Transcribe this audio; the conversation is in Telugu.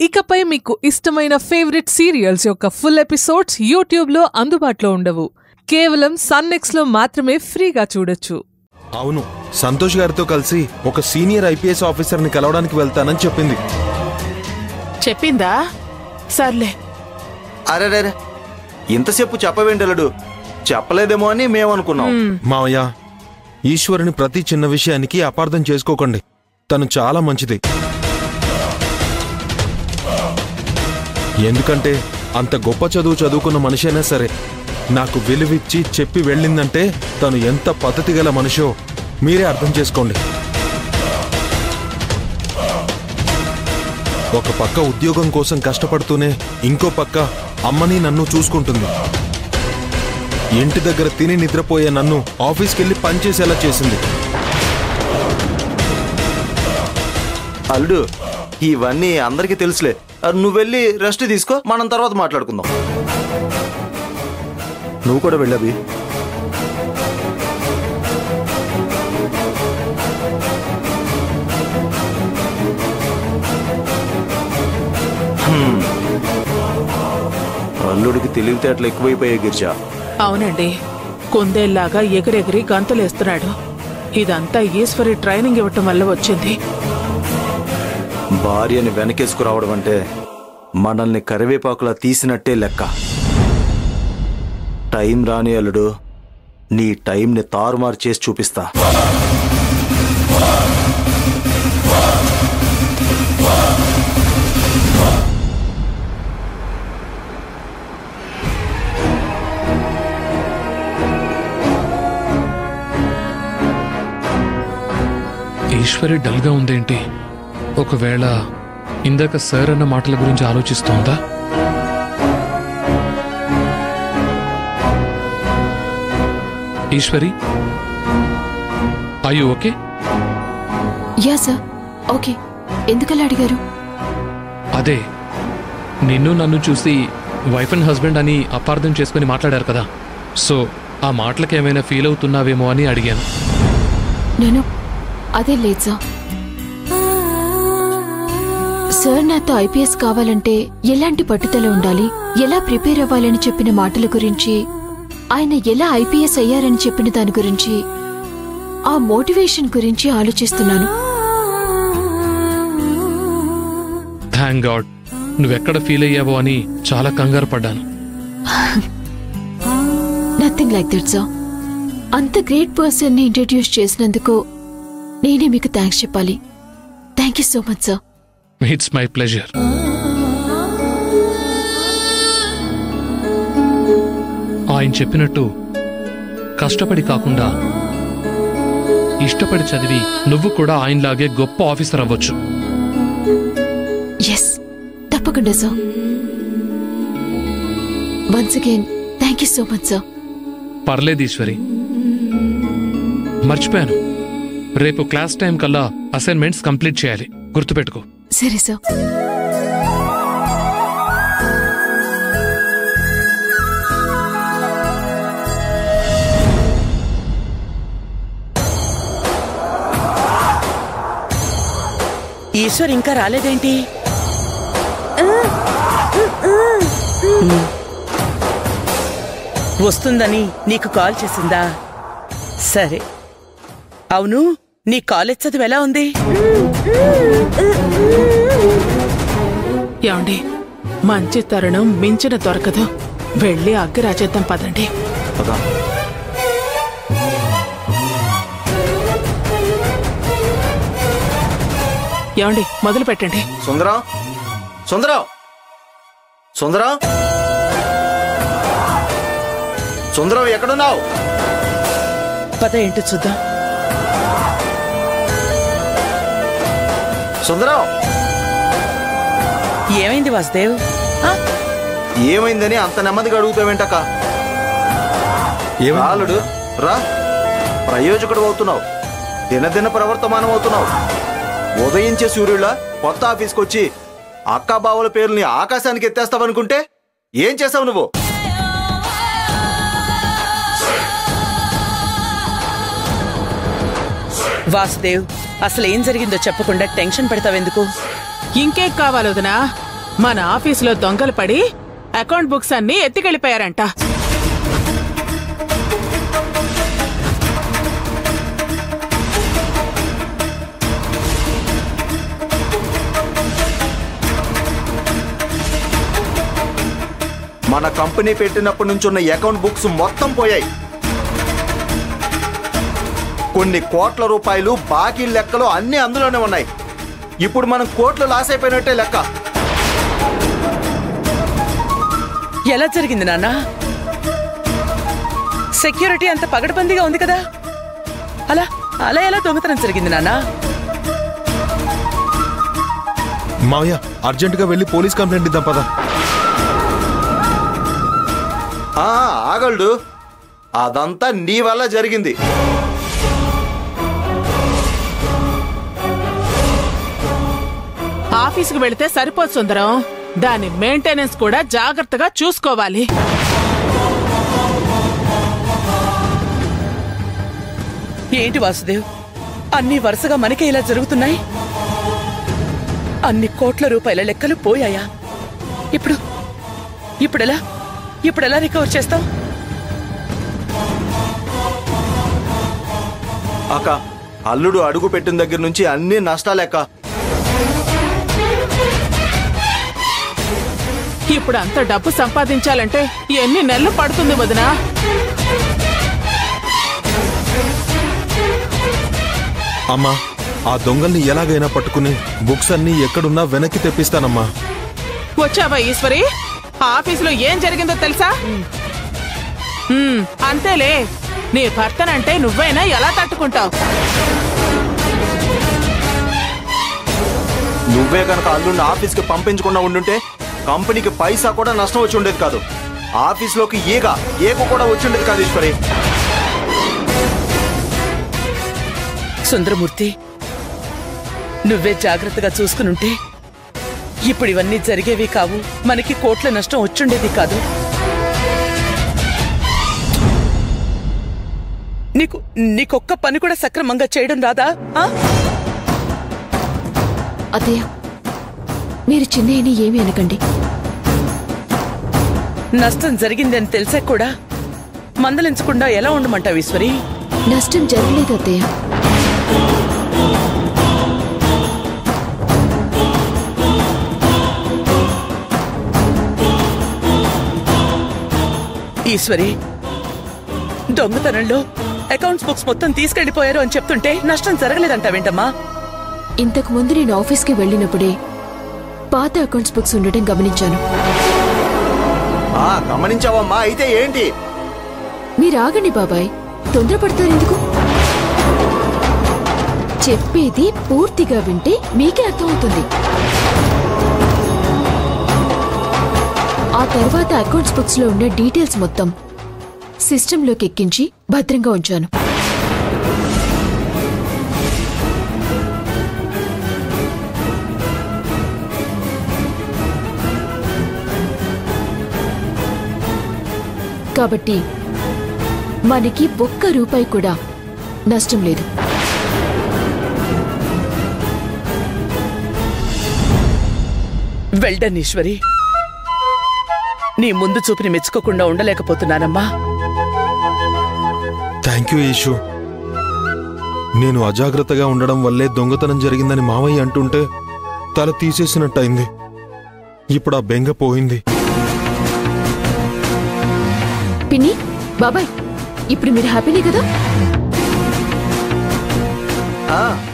ఇకపై మీకు ఇష్టమైన ఫేవరెట్ సీరియల్స్ యొక్క ఫుల్ ఎపిసోడ్స్ యూట్యూబ్లో అందుబాటులో ఉండవు కేవలం సన్నెక్స్లో మాత్రమే ఫ్రీగా చూడొచ్చు అవును సంతోష్ గారితో కలిసి ఒక సీనియర్ ఐపీఎస్ ఆఫీసర్ని కలవడానికి వెళ్తానని చెప్పింది చెప్పిందా సర్లే అరెరే ఇంతసేపు చెప్పవేంటలుడు చెప్పలేదేమో అని మేమనుకున్నాం మావయ్య ఈశ్వరుని ప్రతి చిన్న విషయానికి అపార్థం చేసుకోకండి తను చాలా మంచిది ఎందుకంటే అంత గొప్ప చదువు చదువుకున్న మనిషి అయినా సరే నాకు విలువిచ్చి చెప్పి వెళ్ళిందంటే తను ఎంత పద్ధతి గల మనిషో మీరే అర్థం చేసుకోండి ఒక పక్క ఉద్యోగం కోసం కష్టపడుతూనే ఇంకో పక్క అమ్మని నన్ను చూసుకుంటుంది ఇంటి దగ్గర తిని నిద్రపోయే నన్ను ఆఫీస్కెళ్ళి పనిచేసేలా చేసింది అల్లుడు ఇవన్నీ అందరికీ తెలుసులే అరే, నువ్వు వెళ్ళి రెస్ట్ తీసుకో మనం తర్వాత మాట్లాడుకుందాం నువ్వు కూడా వెళ్ళవి హ్మ్. అల్లుడికి తెలివితేటలు ఎక్కువైపోయాయి గిరిజా అవునండి కుందేల్లాగా ఎగిరెగిరి గంతులేస్తున్నాడు ఇదంతా ఈశ్వరి ట్రైనింగ్ ఇవ్వటం వల్ల వచ్చింది భార్యని వెనకేసుకురావడం అంటే మనల్ని కరివేపాకులా తీసినట్టే లెక్క టైం రాని అల్లుడు నీ టైంని తారుమారు చేసి చూపిస్తా ఈశ్వరి డల్గా ఉందేంటి ఒకవేళ ఇందాక సార్ అన్న మాటల గురించి ఆలోచిస్తోందా ఈశ్వరి అయ్యో ఓకే యా సార్ ఓకే ఎందుకలా అడిగారు అదే నిన్ను నన్ను చూసి వైఫ్ అండ్ హస్బెండ్ అని అపార్థం చేసుకుని మాట్లాడారు కదా సో ఆ మాటలకు ఏమైనా ఫీల్ అవుతున్నావేమో అని అడిగాను నేను అదే లేదు సార్ సార్ నాతో ఐపీఎస్ కావాలంటే ఎలాంటి పట్టుదల ఉండాలి ఎలా ప్రిపేర్ అవ్వాలని చెప్పిన మాటల గురించి ఆయన ఎలా ఐపీఎస్ అయ్యారని చెప్పిన దాని గురించి ఆ మోటివేషన్ గురించి ఆలోచిస్తున్నాను థ్యాంక్ గాడ్ నువ్వెక్కడ ఫీల్ అయ్యావో అని చాలా కంగారు పడ్డాను నథింగ్ లైక్ దట్ సార్ అంత గ్రేట్ పర్సన్ ని ఇంట్రడ్యూస్ చేసినందుకు నేనే మీకు థ్యాంక్స్ చెప్పాలి thank you so much sir it's my pleasure ఆయన చెప్పినట్టు కష్టపడి కాకుండా ఇష్టపడి చదివి నువ్వు కూడా ఆయనలాగే గొప్ప ఆఫీసర్ అవ్వచ్చు ఎస్ తప్పకుండా sir once again thank you so much sir పర్లేదు ఈశ్వరి మర్చిపోయాను రేపు క్లాస్ టైం కల్లా అసైన్మెంట్స్ కంప్లీట్ చేయాలి గుర్తుపెట్టుకో సరే సార్ ఈశ్వర్ ఇంకా రాలేదేంటి వస్తుందని నీకు కాల్ చేసిందా సరే అవును నీ కాలేజ్ చదువు ఎలా ఉంది ఏమండి మంచి తరుణం మించిన దొరకదు వెళ్ళి అగ్గి రాచేద్దాం పదండి పదా ఏమండి మొదలు పెట్టండి సుందరం సుందరం సుందరం సుందరం ఎక్కడున్నావు పద ఏంటో చూద్దాం సుందరం ఏమైంది వాసుదేవ్ ఆ, ఏమైందని అంత నెమ్మదిగా అడుగుతావేంటక్క ఏమైంది? రాలుడు రా ప్రయోజకుడు అవుతున్నావు దినదిన ప్రవర్తమానం అవుతున్నావు ఉదయించే సూర్యుళ్ళ కొత్త ఆఫీస్కి వచ్చి అక్కా బావుల పేర్లని ఆకాశానికి ఎత్తేస్తావనుకుంటే ఏం చేసావు నువ్వు వాసుదేవ్ అసలు ఏం జరిగిందో చెప్పకుండా టెన్షన్ పెడతావెందుకు ఇంకేం కావాలి వదినా మన ఆఫీసులో దొంగలు పడి అకౌంట్ బుక్స్ అన్ని ఎత్తికెళ్ళిపోయారంట మన కంపెనీ పెట్టినప్పటి నుంచి ఉన్న అకౌంట్ బుక్స్ మొత్తం పోయాయి కొన్ని కోట్ల రూపాయలు బాకీ లెక్కలు అన్నీ అందులోనే ఉన్నాయి ఇప్పుడు మనం కోట్లు లాస్ అయిపోయినట్టే లెక్క ఎలా జరిగింది నాన్న సెక్యూరిటీ అంత పగడబందీగా ఉంది కదా అలా అలా ఎలా దొంగతనం జరిగింది నాన్న మావయ్య అర్జెంటుగా వెళ్ళి పోలీస్ కంప్లైంట్ ఇద్దాం పదా ఆ ఆగల్డు అదంతా నీ వల్ల జరిగింది ఆఫీసుకు వెళితే సరిపోదు సుందరం దాని మెయింటెనెన్స్ కూడా జాగ్రత్తగా చూసుకోవాలి ఏంటి వాసుదేవ్ అన్ని వరుసగా మనకే ఇలా జరుగుతున్నాయి అన్ని కోట్ల రూపాయల లెక్కలు పోయాయా ఇప్పుడు ఇప్పుడెలా ఇప్పుడెలా రికవర్ చేస్తాం అక్క అల్లుడు అడుగు పెట్టిన దగ్గర నుంచి అన్ని నష్టాలెక్క ఇప్పుడు అంత డబ్బు సంపాదించాలంటే ఎన్ని నెలలు పడుతుంది వదినా అమ్మా ఆ దొంగల్ని ఎలాగైనా పట్టుకుని బుక్స్ అన్ని ఎక్కడున్నా వెనక్కి తెప్పిస్తానమ్మా వచ్చావా ఈశ్వరి ఆఫీసులో ఏం జరిగిందో తెలుసా ఉమ్, అంతేలే నీ భర్తనంటే నువ్వైనా ఎలా తట్టుకుంటావు నువ్వే కనుక అల్లుడిని ఆఫీస్కి పంపించకుండా ఉండుంటే కంపెనీకి పైసా కూడా నష్టం వచ్చి ఉండేది కాదు ఆఫీస్లోకి ఈగ ఏక కూడా వచ్చి ఉండేది కాదు ఈశ్వరి సుందరమూర్తి నువ్వే జాగ్రత్తగా చూసుకునుంటే ఇప్పుడు ఇవన్నీ జరిగేవి కావు మనకి కోట్ల నష్టం వచ్చుండేది కాదు నీకు నీకొక్క పని కూడా సక్రమంగా చేయడం రాదా ఆ? అత్తయ్య మీరు చిన్నయ్యని ఏమీ అనకండి నష్టం జరిగిందని తెలిసా కూడా మందలించకుండా ఎలా ఉండమంటావు ఈశ్వరి నష్టం జరగలేదు అత్తయ్య ఈశ్వరి దొంగతనంలో అకౌంట్స్ బుక్స్ మొత్తం తీసుకెళ్లిపోయారు అని చెప్తుంటే నష్టం జరగలేదంటావేంటమ్మా ఇంతకు ముందు నేను ఆఫీస్కి వెళ్ళినప్పుడే పాత అకౌంట్స్ బుక్స్ ఉండటం గమనించాను ఆ గమనించావమ్మా అయితే ఏంటి మీరు ఆగండి బాబాయ్ తొందరపడతారెందుకు చెప్పేది పూర్తిగా వింటే మీకే అర్థమవుతుంది ఆ తర్వాత అకౌంట్స్ బుక్స్ లో ఉన్న డీటెయిల్స్ మొత్తం సిస్టంలోకి ఎక్కించి భద్రంగా ఉంచాను కాబట్టి మనకి ఒక్క రూపాయి కూడా నష్టం లేదు వెల్డన్ ఈశ్వరి నీ ముందు చూపుని మెచ్చుకోకుండా ఉండలేకపోతున్నానమ్మా థ్యాంక్ యూ యేషు నేను అజాగ్రత్తగా ఉండడం వల్లే దొంగతనం జరిగిందని మావయ్య అంటుంటే తల తీసేసినట్టయింది ఇప్పుడు ఆ బెంగ పోయింది పిన్ని బాబాయ్ ఇప్పుడు మీరు హ్యాపీనే కదా ఆ